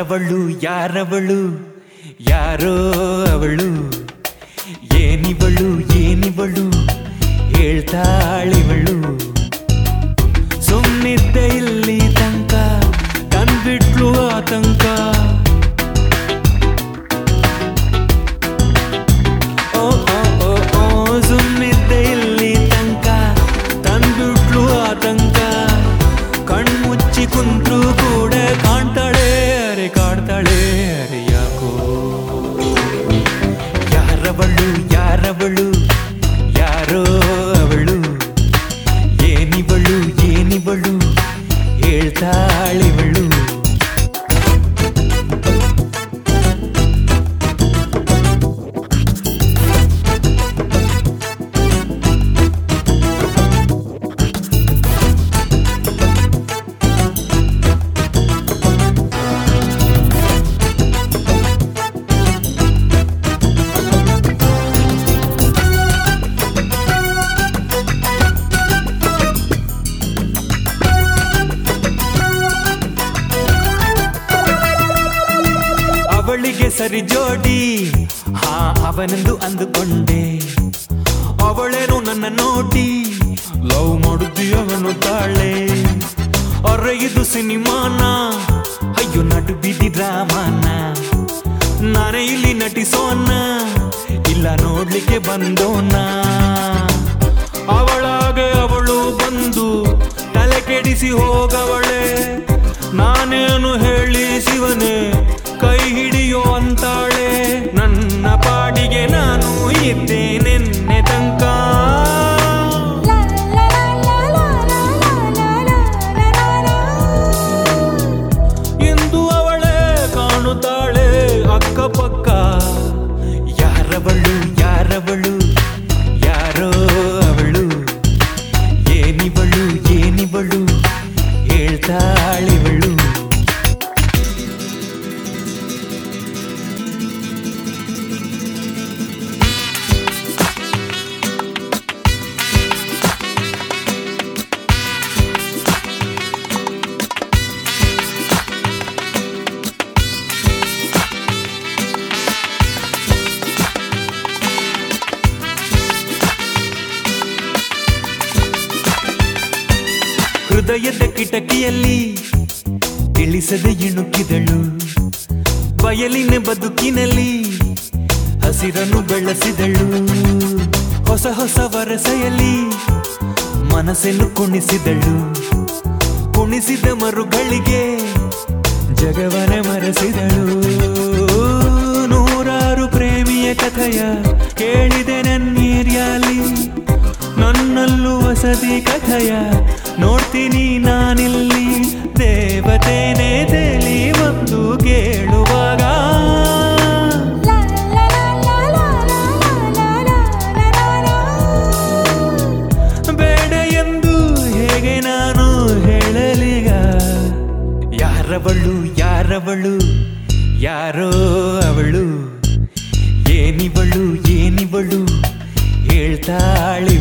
ಯಾರವಳು ಯಾರವಳು ಯಾರೋ ಅವಳು ಏನಿವಳು ಏನಿವಳು ಹೇಳ್ತಾಳಿವಳು ಸುಮ್ಮನಿದ್ದೆ ಇಲ್ಲಿ ತನಕ ಕಂಡ್ಬಿಟ್ಲು ಆತಂಕ ಓ ಓ ಓ ಓ ಸುಮ್ಮನಿದ್ದೆ ಇಲ್ಲಿ ತನಕ ತಂದ್ಬಿಟ್ಲು ಆತಂಕ ಕಣ್ಮುಚ್ಚಿ ಕುಂತ್ರು ಕೂಡ ಕಾಣ್ತಾಳೆ ಅರೆ ಕಾಡ್ತಾಳೆ ಅರೆ ಯಾಕೋ ಯಾರವಳು ಯಾರವಳು ಯಾರೋ ಅವಳು ಏನಿವಳು ಏನಿವಳು ಹೇಳ್ತಾಳಿವಳು ಅವಳಿಗೆ ಸರಿ ಜೋಡಿ ಹಾ ಅವನೆಂದು ಅಂದುಕೊಂಡೆ ಅವಳೇನು ನನ್ನ ನೋಡಿ ಲವ್ ಮಾಡುದ್ದಿ ಅವನು ತಾಳೆ ಅರೆ ಇದು ಸಿನಿಮಾನ ಅಯ್ಯೋ ನಡು ಬಿದಿ ಡ್ರಾಮಾನ ನಾನೇ ಇಲ್ಲಿ ನಟಿಸೋಣ ಇಲ್ಲ ನೋಡ್ಲಿಕ್ಕೆ ಬಂದೋಣ ಅವಳಾಗೆ ಅವಳು ಬಂದು ತಲೆ ಕೆಡಿಸಿ ಹೋಗವಳೆ ನಾನೇನು ಹೇಳಿ ಶಿವನೇ ಕೈ ಹಿಡಿಯೋ ಅಂತಾಳೆ ನನ್ನ ಪಾಡಿಗೆ ನಾನು ಇದ್ದೆ ನಿನ್ನೆ ತನಕ ಎಂದು ಅವಳೇ ಕಾಣುತ್ತಾಳೆ ಅಕ್ಕಪಕ್ಕ ಯಾರವಳು ಯಾರವಳು ಯಾರೋ ಅವಳು ಏನಿವಳು ಏನಿವಳು ಹೇಳ್ತಾಳಿವಳು ಹೃದಯದ ಕಿಟಕಿಯಲ್ಲಿ ತಿಳಿಸದೆ ಇಣುಕಿದಳು ಬಯಲಿನ ಬದುಕಿನಲ್ಲಿ ಹಸಿರನ್ನು ಬೆಳೆಸಿದಳು ಹೊಸ ಹೊಸ ವರಸೆಯಲ್ಲಿ ಮನಸ್ಸನ್ನು ಕುಣಿಸಿದಳು ಕುಣಿಸಿದ ಮರುಗಳಿಗೆ ಜಗವನೆ ಮರೆಸಿದಳು ನೂರಾರು ಪ್ರೇಮಿಯ ಕಥೆಯ ಕೇಳಿದೆ ನನ್ನೇರಿಯಾಲಿ ನನ್ನಲ್ಲೂ ವಸತಿ ಕಥೆಯ ನೋಡ್ತೀನಿ ನಾನಿಲ್ಲಿ ದೇವತೇನೆ ತೇಲಿ ಒಂದು ಕೇಳುವಾಗ ಬೇಡ ಎಂದು ಹೇಗೆ ನಾನು ಹೇಳಲಿಗ ಯಾರವಳು ಯಾರವಳು ಯಾರೋ ಅವಳು ಏನಿವಳು ಏನಿವಳು ಹೇಳ್ತಾಳಿ